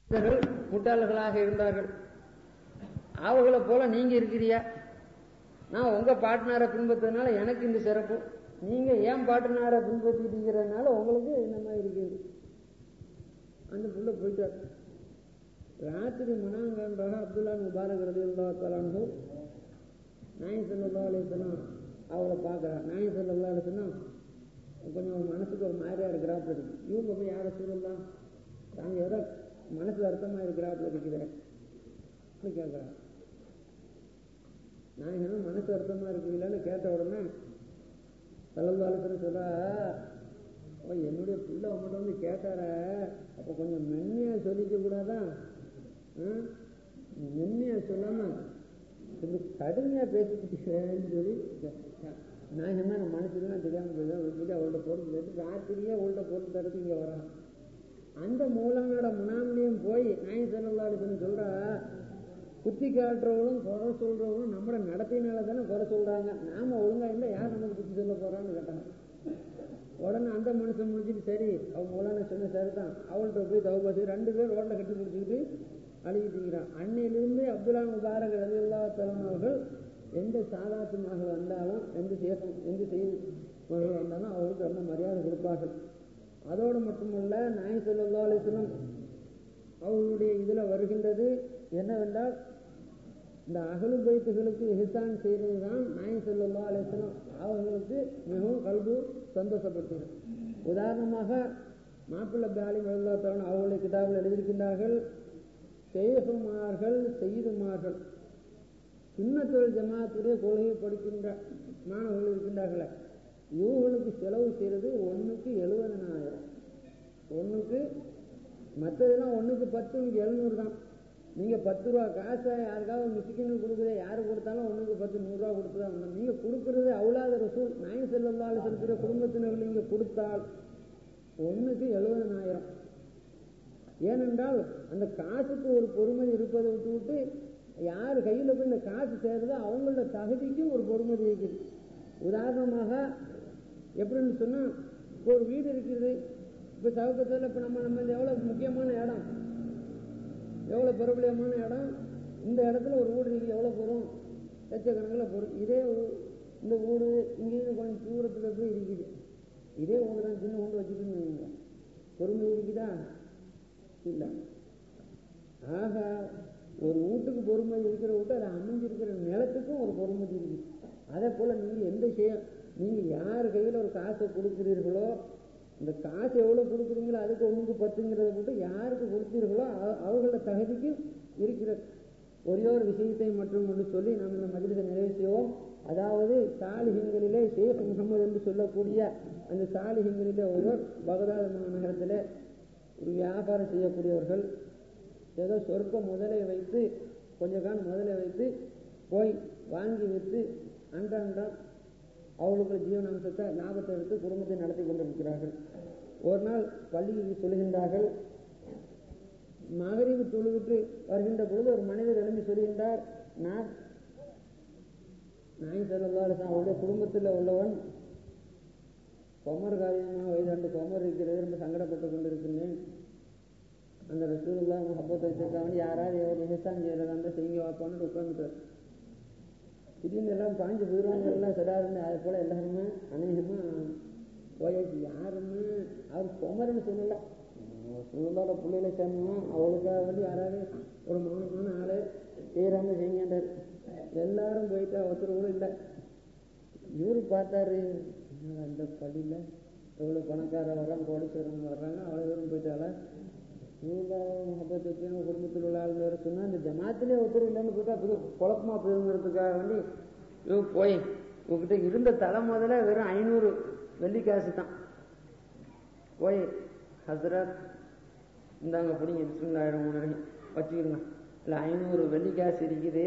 இவர்கள் முட்டாள்களாக இருந்தார்கள் அவர்களை போல நீங்க இருக்கிறியா நான் உங்க பாட்னாரை பின்பற்றதுனால எனக்கு இந்த சிறப்பு நீங்க ஏன் பாட்னாரை பின்பற்றிட்டு இருக்கிறதுனால உங்களுக்கு இந்த மாதிரி இருக்குது அந்த புள்ள போயிட்டார் ராத்திரி மனாங்கன்றாக அப்துல்லா முபாரக் ரதி அல்லா தலானு நாயன் சல்லா அலிசனா அவளை பார்க்குறா நாயன் சல்லா அலிசனா கொஞ்சம் ஒரு மனசுக்கு ஒரு மாதிரியா இருக்கிறாப்புல இருக்கு இவங்க போய் யாரை சொல்லலாம் தாங்க ஏதோ மனசு அர்த்தமா இருக்கிறாப்புல இருக்கிறேன் கேட்குறா நான் என்ன மனசு அர்த்தமா இருக்கீங்களான்னு கேட்ட உடனே தலந்தாலத்தில் சொல்றா ஓ என்னுடைய பிள்ளை உங்கள்கிட்ட வந்து கேட்டார அப்போ கொஞ்சம் மென்மையா சொல்லிக்க கூடாதா மென்மையா சொல்லாம கொஞ்சம் கடுமையா பேசிக்கிட்டேன்னு சொல்லி நான் என்ன நான் மனசுலாம் தெரியாம போயிதான் வச்சுட்டு அவள்கிட்ட பொருள் கேட்டு ராத்திரியே அவள்கிட்ட பொருள் தரத்து இங்க வரான் அந்த மூலங்களோட முனாமிலையும் போய் நாய் செல்லலாடுன்னு சொல்றா குத்தி காட்டுறவங்களும் குறை சொல்றவங்களும் நம்மளோட நடத்தினால தானே குறை சொல்றாங்க நாம ஒழுங்கா இல்லை யார் நமக்கு குத்தி சொல்ல போறான்னு கேட்டாங்க உடனே அந்த மனுஷன் முடிச்சுட்டு சரி அவன் மூலான சொன்ன சரி தான் அவள்கிட்ட போய் தவபாசி ரெண்டு பேரும் ரோட்ல கட்டி பிடிச்சிக்கிட்டு அழுகிட்டுங்கிறான் அன்னையிலிருந்து அப்துல்லா முபாரக் ரலில்லா அவர்கள் எந்த சாதாத்து மகள் வந்தாலும் எந்த சேசம் எந்த செய்தி மகள் வந்தாலும் அவருக்கு ரொம்ப மரியாதை கொடுப்பார்கள் அதோடு மட்டுமல்ல நாய் சொல்லா அலிஸ்லம் அவர்களுடைய இதுல வருகின்றது என்னவென்றால் இந்த அகலு பைத்துகளுக்கு ஹிசான் செய்வது தான் நாய் சொல்லா அலிஸ்லம் அவர்களுக்கு மிகவும் கல்வி சந்தோஷப்பட்டது உதாரணமாக மாப்பிள்ளை பாலி மல்லாத்தவன் அவர்களுடைய கிதாபில் எழுதியிருக்கின்றார்கள் செய்குமார்கள் செய்துமார்கள் சுண்ணத்தொழில் ஜமாத்துடைய கொள்கையை படிக்கின்ற மாணவர்கள் இருக்கின்றார்களே இவர்களுக்கு செலவு செய்யறது ஒன்றுக்கு எழுபதனாயிரம் ஒன்றுக்கு மற்றதெல்லாம் ஒன்றுக்கு பத்து உங்களுக்கு எழுநூறு தான் நீங்கள் பத்து ரூபா காசை யாருக்காவது மிசிக்கணும் கொடுக்குறது யாரு கொடுத்தாலும் ஒன்றுக்கு பத்து நூறுரூவா கொடுத்து தான் வந்தோம் நீங்கள் கொடுக்குறது அவ்வளாத ரசூல் நாய் செல்லல்லால் செலுத்துகிற குடும்பத்தினர்கள் நீங்கள் கொடுத்தால் ஒன்றுக்கு எழுபதனாயிரம் ஏனென்றால் அந்த காசுக்கு ஒரு பொறுமதி இருப்பதை விட்டு விட்டு யார் கையில் போய் இந்த காசு சேருதோ அவங்களோட தகுதிக்கும் ஒரு பொறுமதி இருக்குது உதாரணமாக எப்படின்னு சொன்னால் இப்போ ஒரு வீடு இருக்குது இப்போ சவுக்கத்தில் இப்போ நம்ம நம்ம இந்த எவ்வளோ முக்கியமான இடம் எவ்வளோ பிரபலியமான இடம் இந்த இடத்துல ஒரு வீடு இருக்குது எவ்வளோ போகிறோம் லட்சக்கணக்கில் போகிறோம் இதே இந்த வீடு இங்கேருந்து கொஞ்சம் தூரத்தில் போய் இருக்குது இதே வீடு தான் சின்ன வீடு வச்சுக்கணும் பொறுமை இருக்குதா இல்லை ஆக ஒரு வீட்டுக்கு பொறுமதி இருக்கிற வீட்டு அதை அமைஞ்சிருக்கிற நிலத்துக்கும் ஒரு பொறுமதி இருக்கு அதே போல நீங்க எந்த செய்ய நீங்க யார் கையில் ஒரு காசை கொடுக்குறீர்களோ இந்த காசு எவ்வளவு கொடுக்குறீங்களோ அதுக்கு ஒண்ணுக்கு பத்துங்கிறத போட்டு யாருக்கு கொடுத்தீர்களோ அவர்களோட தகுதிக்கு இருக்கிற ஒரே ஒரு விஷயத்தை மட்டும் கொண்டு சொல்லி நாம் இந்த மதிலத்தை நிறைவு செய்வோம் அதாவது சாலிஹிங்களிலே ஷேக் முகமது என்று சொல்லக்கூடிய அந்த சாலிஹிங்களிலே ஒருவர் பகதாத் நகரத்தில் ஒரு வியாபாரம் செய்யக்கூடியவர்கள் ஏதோ சொற்ப முதலை வைத்து கொஞ்ச காலம் முதலை வைத்து போய் வாங்கி விற்று அன்றாண்டம் அவளுக்கு ஜீவனாம்சத்தை லாபத்தை எடுத்து குடும்பத்தை நடத்தி கொண்டிருக்கிறார்கள் ஒரு நாள் பள்ளிக்கு சொல்லுகின்றார்கள் மகரிவு தொழுவிட்டு வருகின்ற பொழுது ஒரு மனிதர் எழுந்து சொல்கின்றார் நான் நாய் செல்லதால் அவருடைய குடும்பத்தில் உள்ளவன் கொமர் காரியமாக வயதாண்டு கொமர் இருக்கிறது ரொம்ப சங்கடப்பட்டு கொண்டிருக்கின்றேன் அந்த ரசூல்லா முகப்பத்தை வச்சிருக்காங்க யாராவது எவ்வளோ இஹசான் செய்யறதா இருந்தால் செய்யுங்க வாப்பான்னு உட்காந்துட்டார் திடீர்னு எல்லாம் பாஞ்சு போயிடுவாங்க எல்லாம் சடாருன்னு அது போல எல்லாருமே அநேகமா போயாச்சு யாருமே அவர் குமரன்னு சொல்லல சுகந்தோட பிள்ளையில சேர்ந்தோம் அவளுக்காக வேண்டி யாராவது ஒரு மானமான ஆளு செய்யறாங்க செய்யுங்கன்றார் எல்லாரும் போயிட்டா ஒருத்தர் கூட இல்லை இவரு பார்த்தாரு அந்த பள்ளியில எவ்வளவு பணக்கார வர்றாங்க கோடீஸ்வரங்க வர்றாங்க அவ்வளவு தூரம் போயிட்டாளா முகப்பத்துக்கு குடும்பத்தில் உள்ள ஆளுங்க வேற சொன்னா இந்த ஜமாத்திலே ஒருத்தர் இல்லைன்னு போயிட்டா புது குழப்பமா போயிருங்கிறதுக்காக வேண்டி இவ போய் இவகிட்ட இருந்த தலை முதல்ல வெறும் ஐநூறு வெள்ளி காசு தான் போய் ஹசரத் இந்தாங்க பிடிங்க பிஸ்மில்லாயிரம் முன்னாடி வச்சுக்கிடுங்க இல்லை ஐநூறு வெள்ளி காசு இருக்குது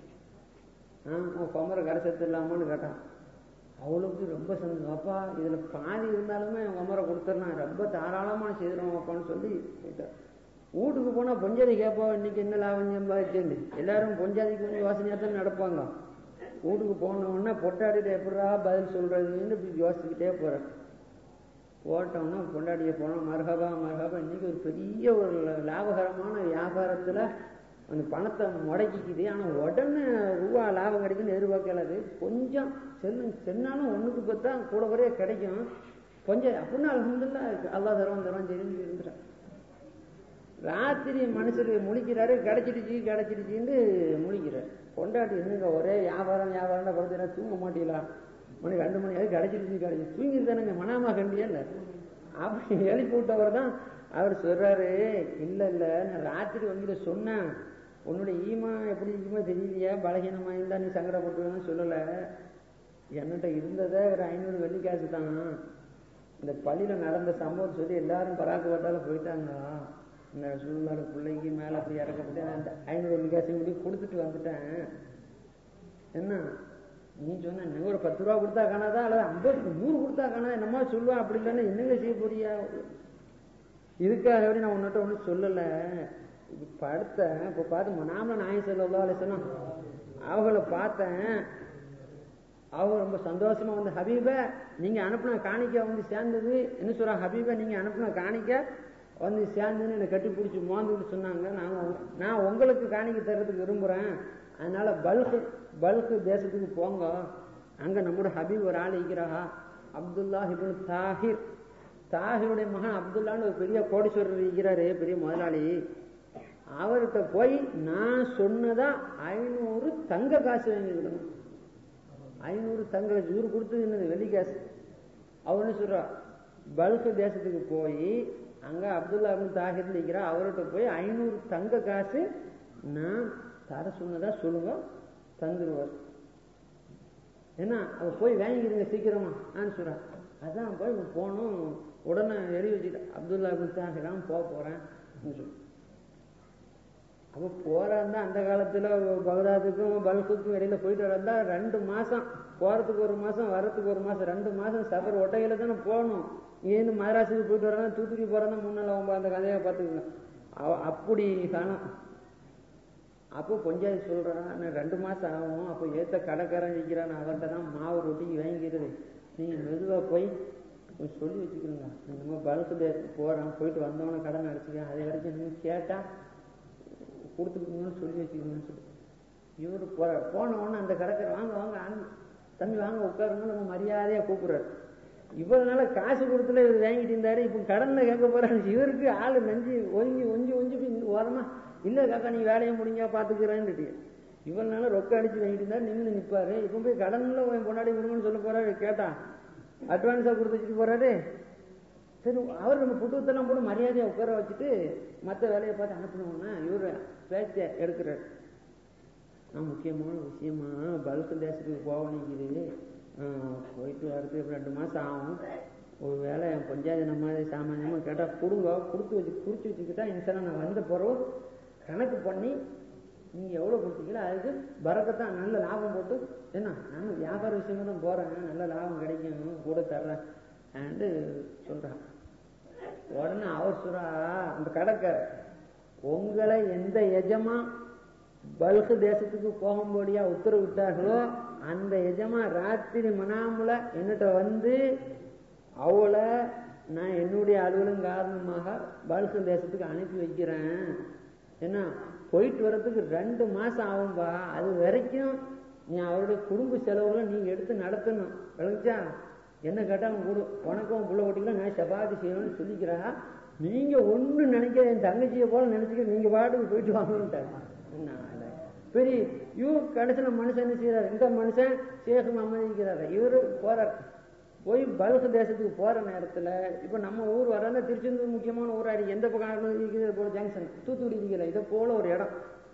ஆ கொமரை கடைசத்து இல்லாமன்னு கேட்டான் அவளுக்கு ரொம்ப சந்தோஷம் அப்பா இதுல பாதி இருந்தாலுமே என் உமரை கொடுத்துடலாம் ரொம்ப தாராளமா செய்திடும் அப்பான்னு சொல்லி போயிட்டார் வீட்டுக்கு போனா பொஞ்சாதி கேட்பா இன்னைக்கு என்ன லாபம் சம்பாதிச்சேன்னு எல்லாரும் பொஞ்சாதிக்கு கொஞ்சம் யோசனையா தான் நடப்பாங்க வீட்டுக்கு போன உடனே பொட்டாடிட்டு எப்படா பதில் சொல்றதுன்னு இப்படி யோசிச்சுக்கிட்டே போறேன் போட்டோம்னா கொண்டாடிய போனோம் மரகபா மரகபா இன்னைக்கு ஒரு பெரிய ஒரு லாபகரமான வியாபாரத்தில் அந்த பணத்தை முடக்கிக்குது ஆனால் உடனே ரூபா லாபம் கிடைக்குன்னு எதிர்பார்க்கல அது கொஞ்சம் சென்னு சென்னாலும் ஒன்றுக்கு பார்த்தா கூட குறைய கிடைக்கும் கொஞ்சம் அப்படின்னா அலமதுல்லா அல்லா தருவான் தருவான் தெரிஞ்சு இருந்துட்டேன் ராத்திரி மனுஷர் முழிக்கிறாரு கிடைச்சிடுச்சு கிடைச்சிடுச்சின்னு முழிக்கிறார் கொண்டாடி என்னங்க ஒரே வியாபாரம் வியாபாரம் படுத்துறா தூங்க மாட்டீங்களா மணி ரெண்டு மணி ஆகுது கிடைச்சிடுச்சு கிடைச்சி தூங்கி தானேங்க மனாமா கண்டியா இல்லை அப்படி எழுப்பி விட்டவர் தான் அவர் சொல்றாரு இல்ல இல்ல நான் ராத்திரி வந்து சொன்னேன் உன்னுடைய ஈமா எப்படி இருக்குமோ தெரியலையா பலகீனமா இருந்தா நீ சங்கடப்பட்டுவேன்னு சொல்லல என்கிட்ட இருந்ததே ஒரு ஐநூறு வெள்ளி காசு தான் இந்த பள்ளியில நடந்த சம்பவம் சொல்லி எல்லாரும் பராக்கு பட்டால போயிட்டாங்க இந்த சூழ்நிலை பிள்ளைக்கு மேல அப்படி இறக்கப்பட்டு அந்த ஐநூறு வெள்ளி காசு முடி கொடுத்துட்டு வந்துட்டேன் என்ன நீ சொன்ன நீ ஒரு பத்து ரூபா கொடுத்தா காணாதா அல்லது ஐம்பது நூறு கொடுத்தா காணாதா என்னமா சொல்லுவா அப்படி இல்லைன்னா என்னங்க செய்ய போறியா இதுக்காக எப்படி நான் உன்னிட்ட ஒன்றும் சொல்லலை இப்ப படுத்தேன் இப்போ பார்த்து நாம நாயம் சொல்லா சொன்னா அவங்கள பார்த்தேன் அவங்க ரொம்ப சந்தோஷமா வந்து ஹபீப நீங்க அனுப்புன காணிக்க வந்து சேர்ந்தது என்ன சொல்றா ஹபீப நீங்க அனுப்புன காணிக்க வந்து சேர்ந்துன்னு என்னை கட்டி பிடிச்சி மோந்துட்டு சொன்னாங்க நாங்க நான் உங்களுக்கு காணிக்க தர்றதுக்கு விரும்புறேன் அதனால பல்கு பல்கு தேசத்துக்கு போங்க அங்க நம்மளோட ஹபீப் ஒரு ஆள் இருக்கிறா அப்துல்லா ஹிபுல் தாஹிர் தாஹிருடைய மகன் அப்துல்லான்னு ஒரு பெரிய கோடீஸ்வரர் இருக்கிறாரு பெரிய முதலாளி அவர்கிட்ட போய் நான் சொன்னதா ஐநூறு தங்க காசு வாங்கிக்கிடணும் ஐநூறு தங்க காசு இவரு கொடுத்தது என்னது வெள்ளி காசு அவர் என்ன சொல்றா பல்கு தேசத்துக்கு போய் அங்க அப்துல்லா அப்துல் தாகிர் இருக்கிறா அவர்கிட்ட போய் ஐநூறு தங்க காசு நான் தர சொன்னதா சொல்லுங்க தந்துருவார் என்ன அவ போய் வாங்கிக்கிறீங்க சீக்கிரமா நான் சொல்றேன் அதான் போய் போனோம் உடனே எழுதி வச்சுட்டு அப்துல்லா அப்துல் தாகிரான் போக போறேன் சொல்லி அப்ப போறாருந்தா அந்த காலத்துல பகதாதுக்கும் பல்குக்கும் இடையில போயிட்டு வரந்தா ரெண்டு மாசம் போறதுக்கு ஒரு மாசம் வர்றதுக்கு ஒரு மாசம் ரெண்டு மாசம் சபர் ஒட்டையில தானே போகணும் இங்கேருந்து மகாராஷ்டிரத்துக்கு போயிட்டு வரா தூத்துக்குடி போறதா முன்னால அவங்க அந்த கதையை பார்த்துக்கோங்க அப்படி காணும் அப்போ கொஞ்சம் சொல்றான் ரெண்டு மாசம் ஆகும் அப்போ ஏத்த கடைக்காரன் நிற்கிறான் அவர்கிட்ட தான் மாவு ரொட்டிக்கு வாங்கிக்கிறது நீங்க மெதுவா போய் கொஞ்சம் சொல்லி வச்சுக்கிறோங்க இந்த மாதிரி பல்கு தேசத்துக்கு போறேன் போயிட்டு வந்தவன கடன் அடிச்சுக்கேன் அது வரைக்கும் நீங்க கேட்டா கொடுத்துருக்கீங்கன்னு சொல்லி வச்சுக்கணும்னு சொல்லி இவர் போற போன உடனே அந்த கடைக்கார வாங்க வாங்க தம்பி வாங்க உட்காருங்க நம்ம மரியாதையா கூப்பிடுறாரு இவ்வளவு நாள காசு கொடுத்துல இவர் வாங்கிட்டு இருந்தாரு இப்ப கடன்ல கேட்க போறாரு இவருக்கு ஆளு நஞ்சு ஒஞ்சி ஒஞ்சி ஒஞ்சி ஓரமா இல்ல காக்கா நீ வேலையை முடிஞ்சா பாத்துக்கிறேன்னு இவ்வளவு நாள ரொக்க அடிச்சு வாங்கிட்டு இருந்தாரு நின்று நிப்பாரு இப்ப போய் கடன்ல பொன்னாடி விடுங்கன்னு சொல்ல போறாரு கேட்டா அட்வான்ஸா கொடுத்து வச்சுட்டு போறாரு சரி அவர் நம்ம புத்தகத்தெல்லாம் போட்டு மரியாதையா உட்கார வச்சுட்டு மற்ற வேலையை பார்த்து அனுப்பணும்னா இவர் பேச்ச எடுக்கிறார் நான் முக்கியமான விஷயமா பல்க் தேசத்துக்கு போக நிற்கிது போயிட்டு வரதுக்கு ரெண்டு மாசம் ஆகும் ஒரு வேலை என் பஞ்சாயத்து நம்ம சாமானியமா கேட்டா கொடுங்க கொடுத்து வச்சு குறிச்சு வச்சுக்கிட்டா இன்சாரம் நான் வந்த பிறகு கணக்கு பண்ணி நீங்க எவ்வளவு கொடுத்தீங்களோ அதுக்கு பறக்கத்தான் நல்ல லாபம் போட்டு என்ன நானும் வியாபார விஷயமா தான் போறேன் நல்ல லாபம் கிடைக்கும் கூட தர்றேன் சொல்றான் உடனே அவர் சொல்றா அந்த கடைக்கார உங்களை எந்த எஜமா பல்கு தேசத்துக்கு போகும்படியா உத்தரவிட்டார்களோ அந்த எஜமா ராத்திரி மனாமுல என்னட்ட வந்து அவளை நான் என்னுடைய அலுவலும் காரணமாக பல்கு தேசத்துக்கு அனுப்பி வைக்கிறேன் என்ன போயிட்டு வர்றதுக்கு ரெண்டு மாசம் ஆகும்பா அது வரைக்கும் நீ அவருடைய குடும்ப செலவுகளை நீங்க எடுத்து நடத்தணும் விளங்குச்சா என்ன கேட்டாலும் கொடு உனக்கும் புள்ள ஓட்டிக்கலாம் நான் சபாதி செய்யணும்னு சொல்லிக்கிறா நீங்க ஒண்ணு நினைக்க என் தங்கச்சியை போல நினைச்சுக்க நீங்க பாட்டுக்கு போயிட்டு வாங்கன்ட்டாங்க பெரிய யூ கடைசியில மனுஷன் என்ன செய்யறாரு இந்த மனுஷன் சேகம் அனுமதிக்கிறாரு இவரு போறார் போய் பல்க தேசத்துக்கு போற நேரத்துல இப்ப நம்ம ஊர் வராங்க திருச்செந்தூர் முக்கியமான ஊராடி எந்த பக்கம் இருக்கிறது போல ஜங்ஷன் தூத்துக்குடி இருக்கிற இதை போல ஒரு இடம்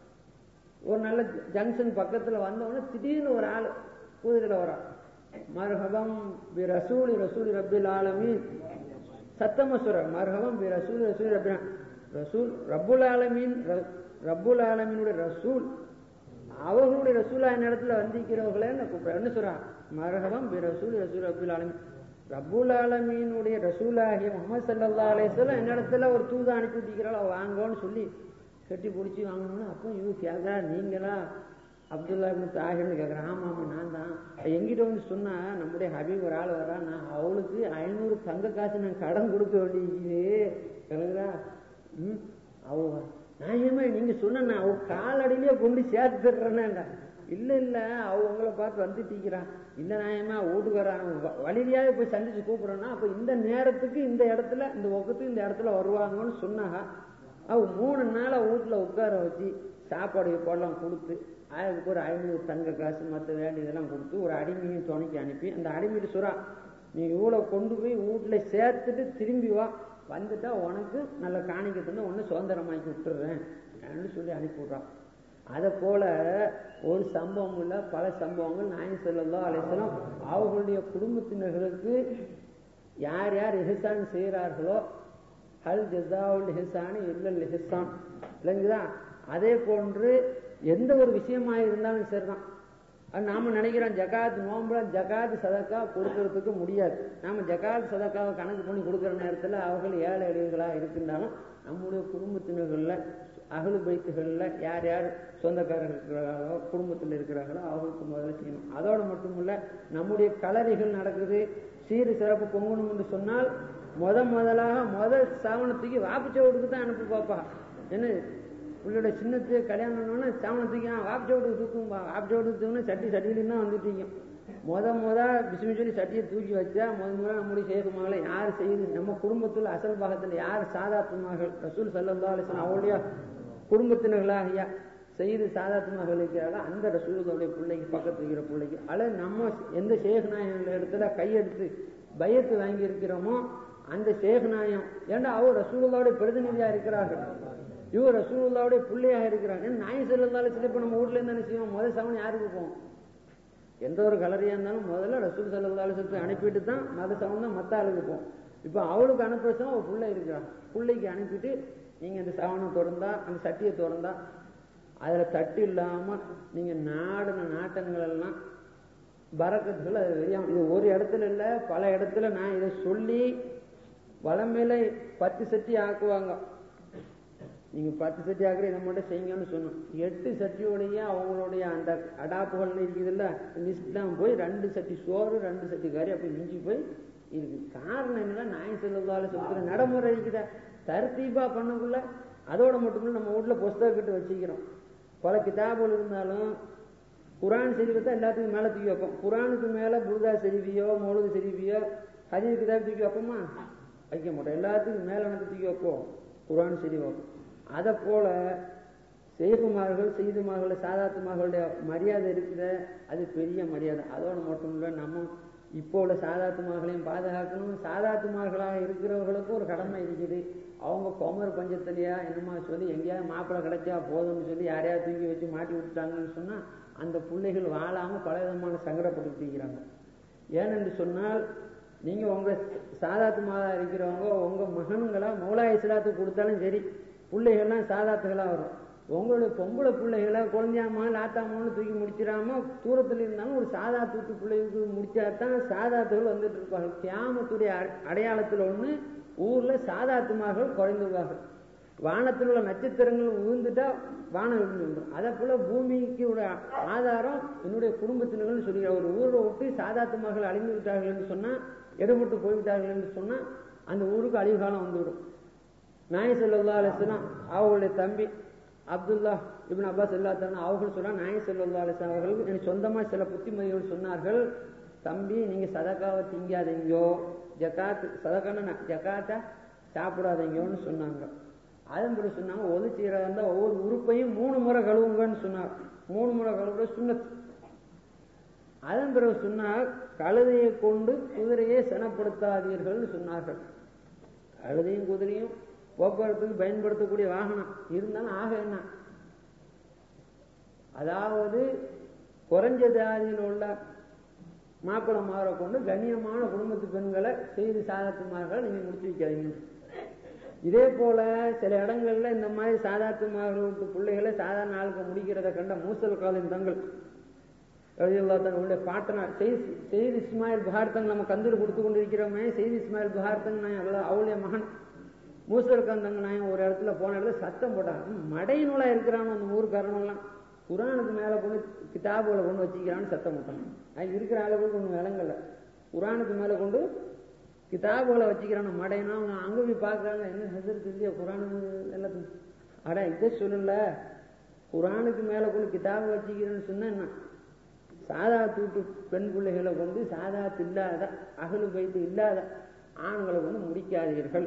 ஒரு நல்ல ஜங்ஷன் பக்கத்துல வந்தவொடனே திடீர்னு ஒரு ஆள் குதிரையில வரா மர்ஹபம் பி ரசூலி ரசூலி ரபில் ஆலமீன் சத்தம சொல்ற மர்ஹபம் பி ரசூலி ரசூலி ரபி ரசூல் ரப்புல் ஆலமீன் ரப்புல் ஆலமீனுடைய ரசூல் அவர்களுடைய ரசூலா இடத்துல வந்திருக்கிறவர்களே என்ன சொல்றான் மரகபம் பி ரசூல் ரசூல் ரபுல் ஆலமீன் ரபுல் ஆலமீனுடைய ரசூலாகிய முகமது சல்லா அலேஸ்வரம் என்னிடத்துல ஒரு தூதா அனுப்பி விட்டிக்கிறாள் வாங்கன்னு சொல்லி கட்டி பிடிச்சி வாங்கணும்னு அப்போ இவங்க கேட்கறா நீங்களா அப்துல்லா இப்னு தாகிர்னு கேட்குறேன் ஆமா ஆமா நான் தான் எங்கிட்ட வந்து சொன்னா நம்முடைய ஹபீப் ஒரு ஆள் வரா நான் அவளுக்கு ஐநூறு ஐநூறு தங்க காசு நான் கடன் கொடுக்க வேண்டியது கலகுதா ம் அவ நியாயமா நீங்க சொன்ன நான் அவ காலடியிலேயே கொண்டு சேர்த்து தர்றேன்னா இல்ல இல்ல அவ உங்களை பார்த்து வந்துட்டீங்கிறான் இல்ல நியாயமா வீட்டுக்காரன் வழியிலேயே போய் சந்திச்சு கூப்பிடுறேன்னா அப்ப இந்த நேரத்துக்கு இந்த இடத்துல இந்த ஒக்கத்துக்கு இந்த இடத்துல வருவாங்கன்னு சொன்னாங்க அவ மூணு நாளா வீட்டுல உட்கார வச்சு சாப்பாடு போடலாம் கொடுத்து அதுக்கு ஒரு ஐநூறு தங்க காசு மற்ற வேண்டியதெல்லாம் கொடுத்து ஒரு அடிமையும் துணைக்கு அனுப்பி அந்த அடிமையிட்டு சுறா நீ இவ்வளவு கொண்டு போய் வீட்டுல சேர்த்துட்டு திரும்பி வா வந்துட்டா உனக்கு நல்ல காணிக்கை தந்து உன்னை சுதந்திரமாக்கி விட்டுறேன் அப்படின்னு சொல்லி அனுப்பி விட்றான் அதை போல ஒரு சம்பவம் இல்ல பல சம்பவங்கள் நாயன் செல்லல்லா அலைசலம் அவர்களுடைய குடும்பத்தினர்களுக்கு யார் யார் எஹசான் செய்கிறார்களோ ஹல் ஜசாவுல் ஹிசானி இல்லல் ஹிசான் இல்லைங்களா அதே போன்று எந்த ஒரு விஷயமா இருந்தாலும் சரிதான் அது நாம நினைக்கிறோம் ஜகாத் நோம்புல ஜகாத் சதக்கா கொடுக்கறதுக்கு முடியாது நாம ஜகாத் சதக்காவை கணக்கு பண்ணி கொடுக்குற நேரத்தில் அவர்கள் ஏழை எளியர்களா இருக்கின்றாலும் நம்முடைய குடும்பத்தினர்கள்ல அகலு பைத்துகளில் யார் யார் சொந்தக்காரர்கள் இருக்கிறார்களோ குடும்பத்தில் இருக்கிறார்களோ அவர்களுக்கு முதல்ல செய்யணும் அதோட மட்டுமில்ல நம்முடைய கலரிகள் நடக்குது சீரு சிறப்பு பொங்கணும் என்று சொன்னால் முத முதலாக முதல் சாவணத்துக்கு வாப்புச்சோடுக்கு தான் அனுப்பி பாப்பா என்ன உங்களோட சின்னத்து கல்யாணம்னு சாவணத்துக்கு வாப்புச்சோடுக்கு தூக்கும்பா வாப்புச்சோடுக்கு தூக்குன்னு சட்டி சட்டியிலும் தான் வந்துட்டீங்க முத முத பிசுமி சொல்லி சட்டியை தூக்கி வச்சா முத முதல்ல நம்முடைய சேது மகளை யார் செய்யுது நம்ம குடும்பத்தில் அசல் பாகத்தில் யார் சாதாத்து மகள் ரசூல் சல்லா அலிஸ்லாம் அவருடைய குடும்பத்தினர்களாகியா செய்து சாதாத்து மகள் இருக்கிறாங்களோ அந்த ரசூலுடைய பிள்ளைக்கு பக்கத்து இருக்கிற பிள்ளைக்கு அல்லது நம்ம எந்த சேக நாயகங்கள் இடத்துல கையெடுத்து பயத்து வாங்கி இருக்கிறோமோ அந்த சேக நாயம் ஏண்டா அவர் ரசூலுல்லாவுடைய பிரதிநிதியா இருக்கிறார்கள் இவர் ரசூலுல்லாவுடைய பிள்ளையாக இருக்கிறாங்க நாய் செல்லாலும் சில இப்ப நம்ம வீட்டுல இருந்து என்ன செய்வோம் முதல் சவன் யாருக்கு போவோம் எந்த ஒரு கலரியா இருந்தாலும் முதல்ல ரசூல் சல்லாலசத்தை அனுப்பிட்டு தான் மத சவன் தான் மத்த ஆளுக்கு போவோம் இப்போ அவளுக்கு அனுப்புறதுனா ஒரு பிள்ளை இருக்கிறான் பிள்ளைக்கு அனுப்பிட்டு நீங்க இந்த சவனம் திறந்தா அந்த சட்டியை திறந்தா அதுல தட்டு இல்லாம நீங்க நாடின நாட்டங்கள் எல்லாம் பறக்கத்துகள் அது வெளியாகும் இது ஒரு இடத்துல இல்ல பல இடத்துல நான் இதை சொல்லி வளமையில பத்து சட்டி ஆக்குவாங்க நீங்க பத்து சட்டி ஆக்குற இதை மட்டும் செய்யுங்கன்னு சொன்னோம் எட்டு சட்டியோடைய அவங்களுடைய அந்த அடாப்புகள் இருக்குதுல்ல லிஸ்ட்லாம் போய் ரெண்டு சட்டி சோறு ரெண்டு சட்டி கறி அப்படி மிஞ்சி போய் இருக்கு காரணம் என்னன்னா நாய் செல்வதால சொல்ற நடைமுறை இருக்குத தர்த்தீபா பண்ணக்குள்ள அதோட மட்டுமில்ல நம்ம வீட்டுல புஸ்தகக்கிட்டு வச்சுக்கிறோம் பல கிதாபுகள் இருந்தாலும் குரான் செறிவை தான் எல்லாத்துக்கும் மேல தூக்கி வைப்போம் குரானுக்கு மேல புருதா செறிவியோ மொழுது செறிவியோ ஹஜீர் கிதாப் தூக்கி வைப்போமா வைக்க மாட்டோம் எல்லாத்துக்கும் மேல எனக்கு தூக்கி வைப்போம் குரான் செறி வைப்போம் அதை போல செய்குமார்கள் செய்துமார்கள் சாதாத்துமார்களுடைய மரியாதை இருக்குது அது பெரிய மரியாதை அதோட மட்டும் இல்லை நம்ம இப்போ உள்ள சாதாத்துமார்களையும் பாதுகாக்கணும் சாதாத்துமார்களாக இருக்கிறவர்களுக்கும் ஒரு கடமை இருக்குது அவங்க கோமர் பஞ்சத்திலையா என்னமா சொல்லி எங்கேயாவது மாப்பிள்ளை கிடைச்சா போதும்னு சொல்லி யாரையாவது தூக்கி வச்சு மாட்டி விட்டுட்டாங்கன்னு சொன்னா அந்த பிள்ளைகள் வாழாம பல விதமான சங்கடப்பட்டுக்கிறாங்க ஏனென்று சொன்னால் நீங்க உங்க சாதாத்துமாக இருக்கிறவங்க உங்க மகன்களா மௌலாய சிலாத்துக்கு கொடுத்தாலும் சரி பிள்ளைகள்லாம் சாதாத்துகளா வரும் உங்களுடைய பொம்பளை பிள்ளைகளை குழந்தையாமா லாத்தாமான்னு தூக்கி முடிச்சிடாம தூரத்தில் இருந்தாலும் ஒரு சாதா தூத்து பிள்ளைகளுக்கு முடிச்சாதான் சாதாத்துகள் வந்துட்டு இருப்பாங்க கியாமத்துடைய அடையாளத்தில் ஒண்ணு ஊர்ல சாதாத்துமார்கள் குறைந்துள்ளார்கள் வானத்தில் உள்ள நட்சத்திரங்கள் உழுந்துட்டா வானம் விழுந்துடும் அதே போல பூமிக்கு உள்ள ஆதாரம் என்னுடைய குடும்பத்தினர்கள் சொல்லி ஒரு ஊரை விட்டு சாதாத்து மகள் அழிந்து விட்டார்கள் என்று சொன்னா எடுபட்டு போய்விட்டார்கள் என்று சொன்னா அந்த ஊருக்கு அழிவு காலம் வந்துவிடும் நாய செல்லா அலிஸ்லாம் அவர்களுடைய தம்பி அப்துல்லா இபின் அப்பாஸ் இல்லா தரணும் அவர்கள் சொன்னா நாய செல்லா அலிஸ்லாம் அவர்களுக்கு எனக்கு சொந்தமா சில புத்திமதிகள் சொன்னார்கள் தம்பி நீங்க சதக்காவை திங்காதீங்கோ ஜக்காத்து சதக்கான ஜக்காத்தா சாப்பிடாதீங்கன்னு சொன்னாங்க அதன் பிறகு சொன்னாங்க ஒது சீராக இருந்தால் ஒவ்வொரு உறுப்பையும் மூணு முறை கழுவுங்கன்னு சொன்னார் மூணு முறை கழுவுற சுண்ணத் அதன் பிறகு சொன்னார் கழுதையை கொண்டு குதிரையை சனப்படுத்தாதீர்கள்னு சொன்னார்கள் கழுதையும் குதிரையும் போக்குவரத்துக்கு பயன்படுத்தக்கூடிய வாகனம் இருந்தாலும் ஆக என்ன அதாவது குறைஞ்ச ஜாதியில் உள்ள மாப்பிள்ளை மாற கொண்டு கண்ணியமான குடும்பத்து பெண்களை செய்து சாதத்துமார்கள் நீங்க முடிச்சு வைக்காதீங்க இதே போல சில இடங்கள்ல இந்த மாதிரி சாதாத்துமார்களுக்கு பிள்ளைகளை சாதாரண ஆளுக்கு முடிக்கிறத கண்ட மூசல் காலின் தங்கள் எழுதியுள்ள பாட்டனார் செய்தி இஸ்மாயில் புகார்த்தங்க நம்ம கந்தூர் கொடுத்து கொண்டிருக்கிறோமே செய்தி இஸ்மாயில் புகார்த்தங்க நான் அவளுடைய மகன் மூசல் கந்தங்க நான் ஒரு இடத்துல போன இடத்துல சத்தம் போட்டாங்க மடை நூலா இருக்கிறான்னு அந்த ஊருக்காரனெல்லாம் குரானுக்கு மேல கொண்டு கிதாபுகளை கொண்டு வச்சுக்கிறான்னு சத்தம் போட்டாங்க அது இருக்கிற அளவுக்கு ஒன்றும் விளங்கல குரானுக்கு மேல கொண்டு கிதாபுகளை வச்சுக்கிறான மடையனா அவங்க அங்க போய் பார்க்கறாங்க என்ன ஹசரத் இல்லையா குரான் எல்லாத்தையும் அட இதை சொல்லல குரானுக்கு மேல கொண்டு கிதாபு வச்சுக்கிறேன்னு சொன்னா என்ன சாதா தூட்டு பெண் பிள்ளைகளை கொண்டு சாதாத்து இல்லாத அகலு பைத்து இல்லாத ஆண்களை கொண்டு முடிக்காதீர்கள்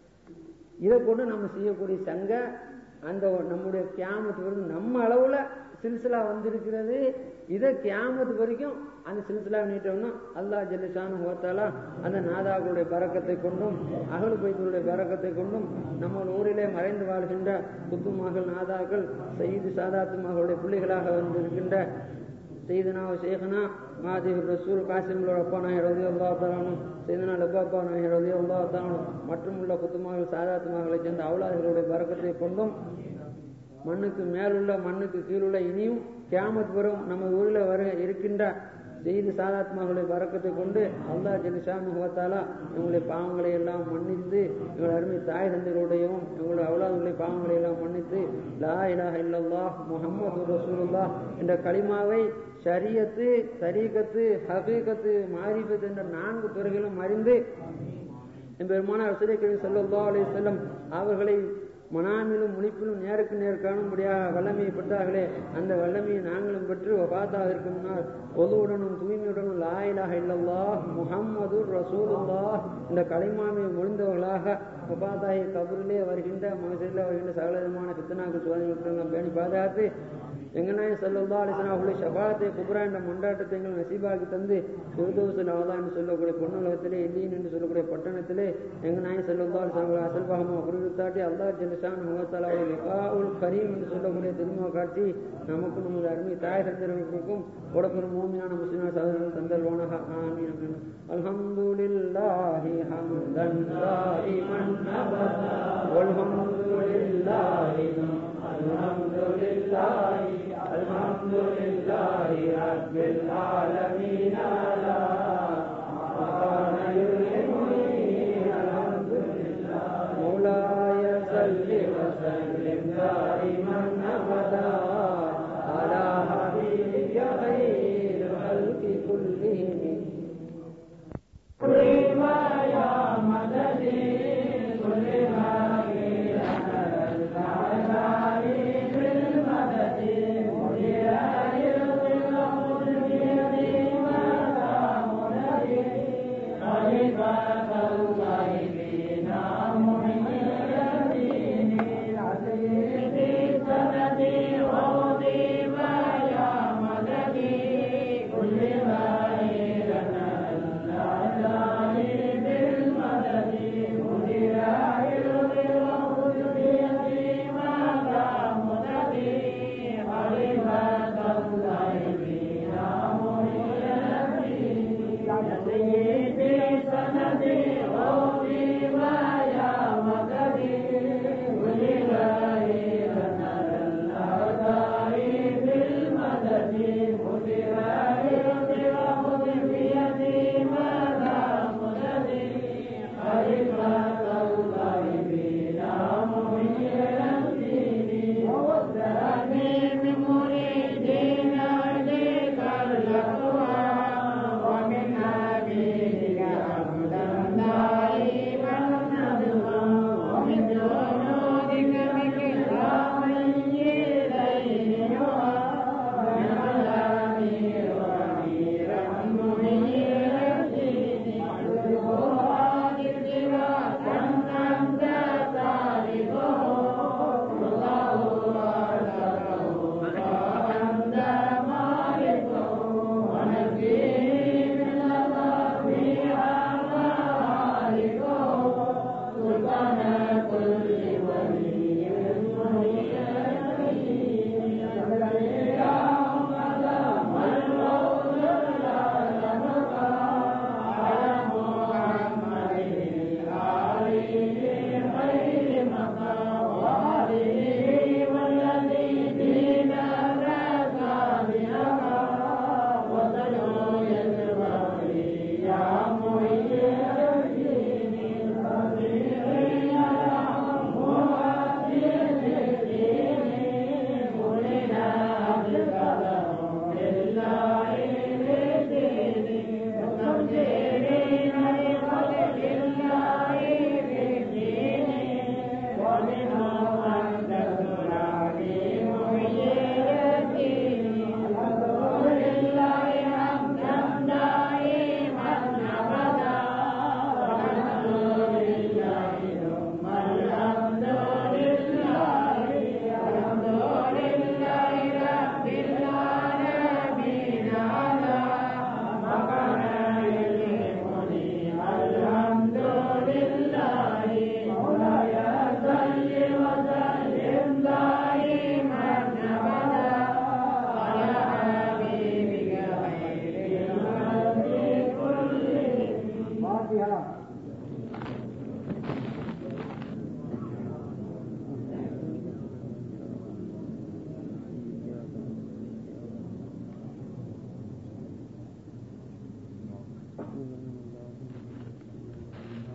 இதை கொண்டு நம்ம செய்யக்கூடிய சங்க அந்த நம்முடைய கியாமத்து வரைக்கும் நம்ம அளவுல சில்சிலா வந்திருக்கிறது இதை கியாமத்து வரைக்கும் அந்த சில்சிலா நீட்டோம்னா அல்லா ஜல்லிசான ஹோத்தாலா அந்த நாதாக்களுடைய பறக்கத்தை கொண்டும் அகலு பைத்தருடைய பறக்கத்தை கொண்டும் நம்ம ஊரிலே மறைந்து வாழ்கின்ற புத்து மகள் நாதாக்கள் சயீது சாதாத்து மகளுடைய பிள்ளைகளாக வந்திருக்கின்ற செய்தனா ஷேഖனா மாதேவ் ரசூல் காசிமுல் அப்பா நாயர் ரதி அல்லா தலானும் செய்தனா லப்பாப்பா நாயர் ரதி அல்லா தலானும் மற்றும் உள்ள குத்துமார்கள் சாதாத்து மகளை சேர்ந்த அவுலாதிகளுடைய பறக்கத்தை கொண்டும் மண்ணுக்கு மேலுள்ள மண்ணுக்கு கீழுள்ள இனியும் கியாமத் வரும் நம்ம ஊரில் வர இருக்கின்ற செய்தி சாதாத்மாவுடைய வரக்கத்தை கொண்டு அல்லா ஜெலிஷான் முகத்தாலா எங்களுடைய பாவங்களை எல்லாம் மன்னித்து எங்கள் அருமை தாய் தந்தைகளுடையவும் எங்களுடைய அவுலாதுடைய பாவங்களை எல்லாம் மன்னித்து லா இலாஹ இல்லல்லாஹ் முஹம்மது ரசூலுல்லா என்ற களிமாவை ஷரியத்து தரீகத்து ஹபீகத்து மாரிபத்து என்ற நான்கு துறைகளும் அறிந்து என் பெருமான ரசூலை சல்லா அலி செல்லம் அவர்களை மனாமிலும் முனிப்பிலும் நேருக்கு நேர் காணும்படியாக வல்லமையை பெற்றார்களே அந்த வல்லமையை நாங்களும் பெற்று வபாத்தாக இருக்கும்னால் ஒதுவுடனும் தூய்மையுடனும் லாயிலாக இல்லல்லா முகம்மது ரசூலுல்லா இந்த கலைமாமையை மொழிந்தவர்களாக வபாத்தாகி கபூரிலே வருகின்ற மகசரில் வருகின்ற சகலவிதமான பித்தனாக்கு சோதனை பேணி பாதுகாத்து எங்கனாய் சல்லா அலிசனா அவர்களுடைய ஷபாத்தை குப்ரா என்ற மண்டாட்டத்தை எங்கள் நசீபாக்கி தந்து சிவதோசல் அவதா என்று சொல்லக்கூடிய பொன்னுலகத்திலே இல்லீன் என்று சொல்லக்கூடிய பட்டணத்திலே எங்கனாய் சல்லா அலிசனா அசல் பாகமாக குறித்தாட்டி அல்லா ஜெலிசான் முகத்தால் அவர்கள் லிகாவுல் கரீம் என்று சொல்லக்கூடிய திருமுக காட்சி நமக்கும் நமது அருமை தாய் தந்தர்களுக்கும் உடப்பெரும் மூமியான முஸ்லிமான சகோதரர்கள் தந்தல்வானாக ஆமீன் அப்படின்னு அல்ஹம்துலில்லாஹி ஹம்தன் தாயிமன் அபதா வல்ஹம்துலில்லாஹி அல்ஹம்துலில்லாஹி الحمد لله رب العالمين على ما كان يلهمني الحمد لله مولاي صل وسلم دائما ابدا على حبيبك خير الخلق كلهم كل ما يا مددي كل ما سيدي سندي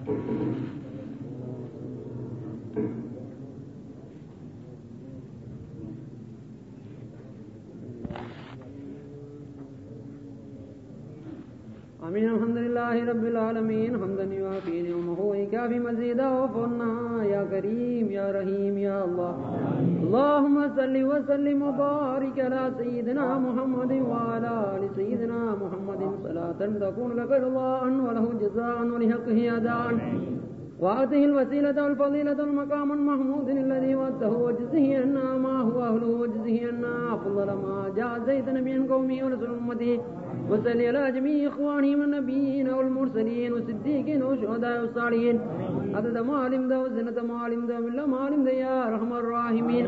آمين الحمد لله رب العالمين حمدا يوافي نعمه ويكافي مزيدا وفرنا يا كريم يا رحيم يا الله اللهم صل وسلم وبارك على سيدنا محمد وعلى ال سيدنا محمد صلاة تكون لك رضاء وله جزاء ولحقه أداء وآته الوسيلة والفضيلة المقام المحمود الذي وده وجزه أن ما هو أهله وجزه أن أفضل ما جاء زيت نبي قومه ورسول أمته وسل على جميع إخوانه من النبيين والمرسلين والصديقين والشهداء والصالحين عدد ما علمت وزنة ما علمت من ما علمت يا أرحم الراحمين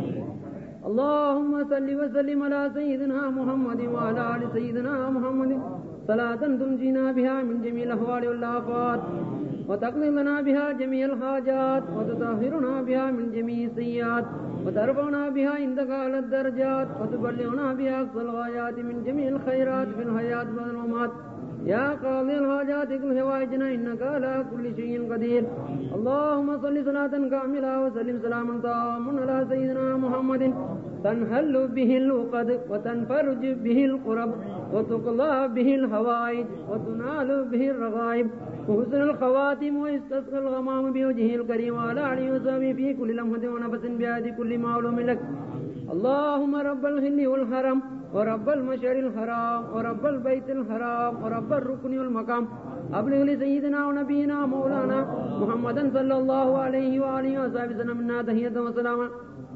اللهم صل وسلم على سيدنا محمد وعلى آل سيدنا محمد صلاة تنجينا بها من جميع الأهوال والآفات وتقضي لنا بها جميع الحاجات وتطهرنا بها من جميع السيئات وترفعنا بها عندك على الدرجات وتبلغنا بها أقصى الغايات من جميع الخيرات في الحياة والممات يا قاضي الحاجات اقل هوائجنا انك على كل شيء قدير اللهم صل صلاة كاملة وسلم سلاما تاما على سيدنا محمد تنحل به العقد وتنفرج به القرب وتقضى به الهوائج وتنال به الرغائب وحسن الخواتم ويستسقى الغمام بوجهه الكريم وعلى عليه وصحبه في كل لمحة ونفس بهذه كل معلوم لك اللهم رب الهل والحرم ورب المشعر الحرام ورب البيت الحرام ورب الركن والمقام أبلغ لسيدنا ونبينا مولانا محمدا صلى الله عليه وآله وصحبه وسلم منا تحية وسلاما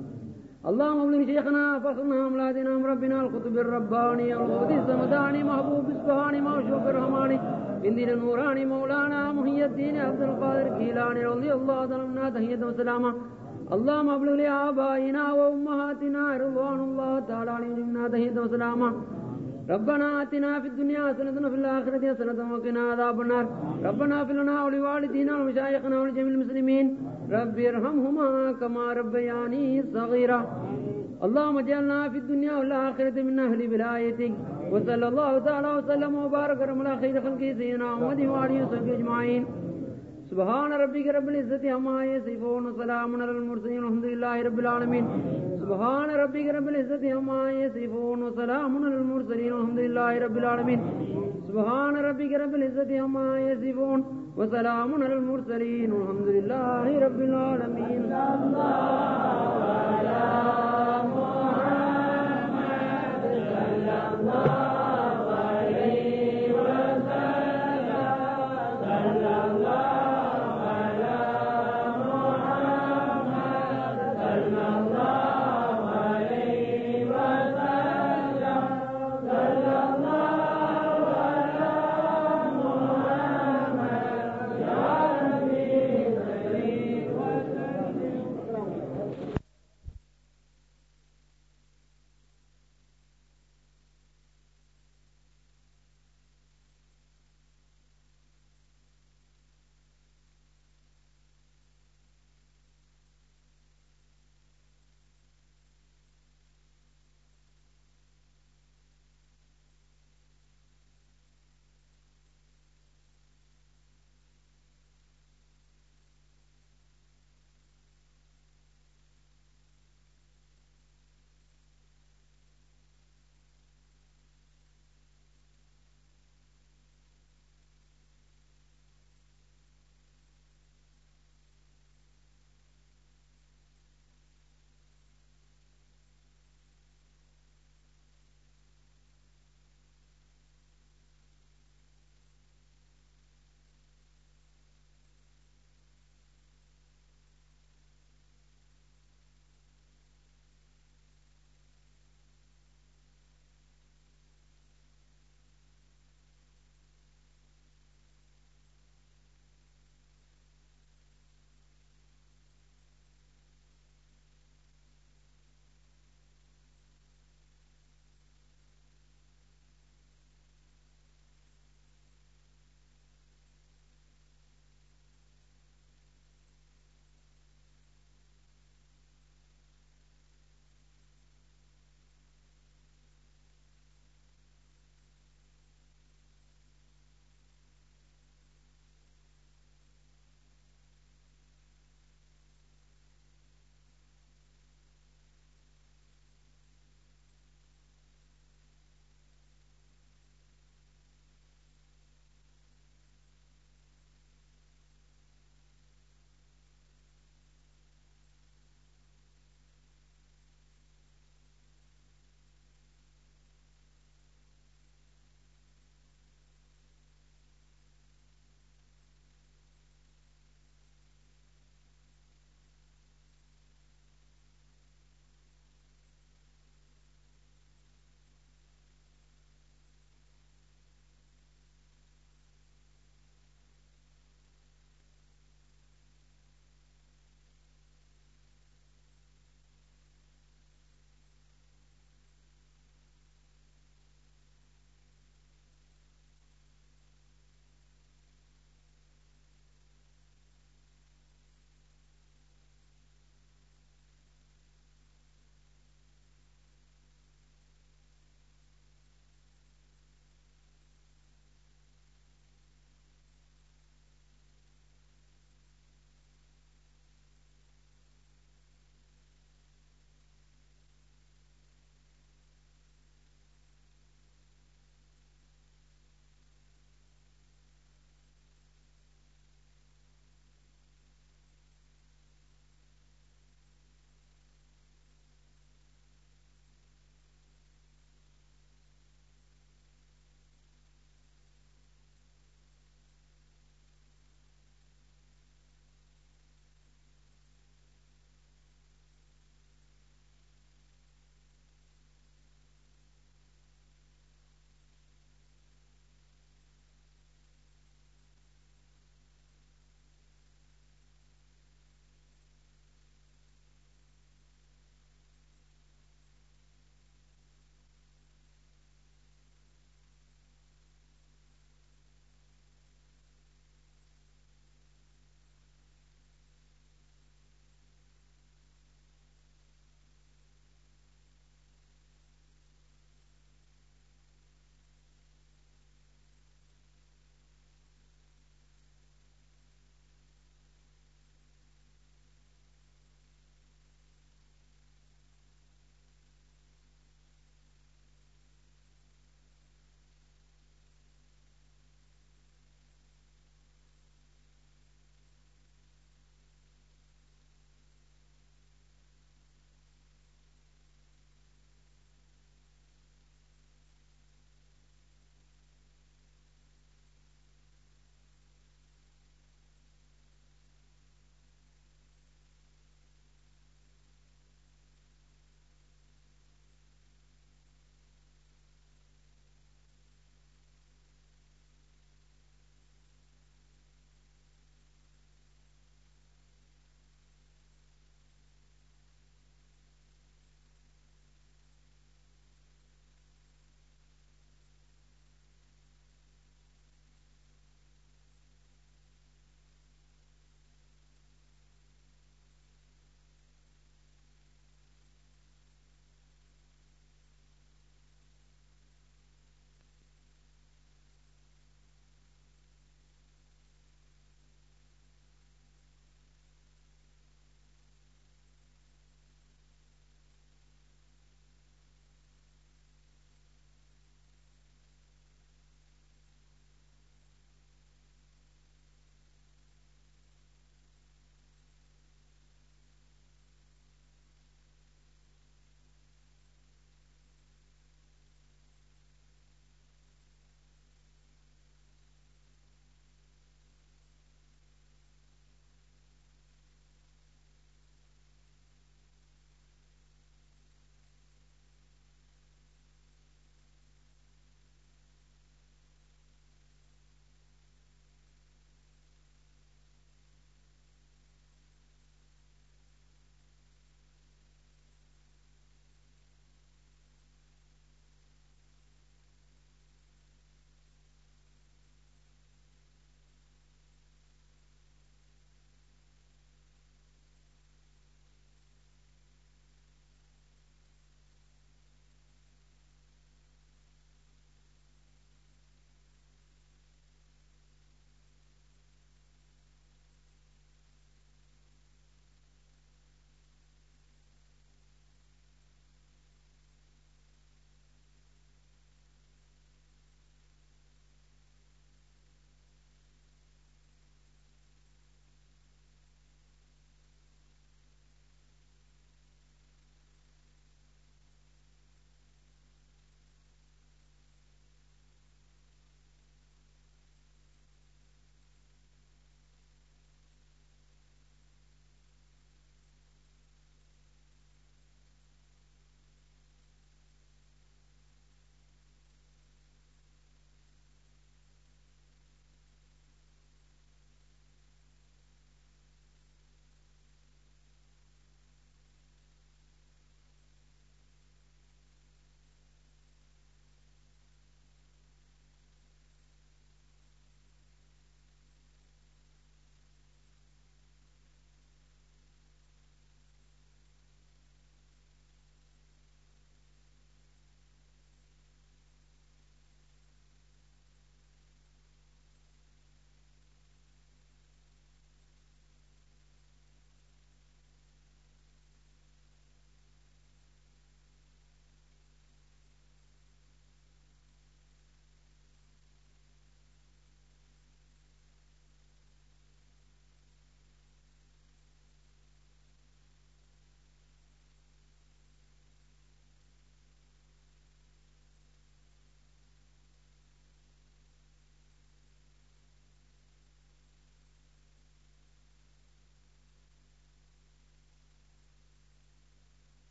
اللهم ابلغ شيخنا فخرنا أملادنا ربنا القطب الرباني الغوث السمداني محبوب السبحاني موشوق الرحماني اندين النوراني مولانا محي الدين عبد القادر كيلاني رضي الله تعالى منا تحية وسلاما اللهم ابلغ لآبائنا وأمهاتنا رضوان الله تعالى عليهم منا تحية وسلاما ربنا آتنا في الدنيا حسنة وفي الآخرة حسنة وقنا عذاب النار ربنا اغفر لنا ولوالدينا ومشايخنا ولجميع المسلمين رب ارحمهما كما ربياني صغيرا اللهم اجعلنا في الدنيا والآخرة من أهل ولايتك وصلى الله تعالى وسلم وبارك على خير خلقه سيدنا محمد وآله وصحبه أجمعين سبحان ربك رب العزة عما يصفون وسلام على المرسلين والحمد لله رب العالمين سبحان ربك رب العزة عما يصفون وسلام على المرسلين والحمد لله رب العالمين سبحان ربك رب العزة عما يصفون وسلام على المرسلين والحمد لله رب العالمين الله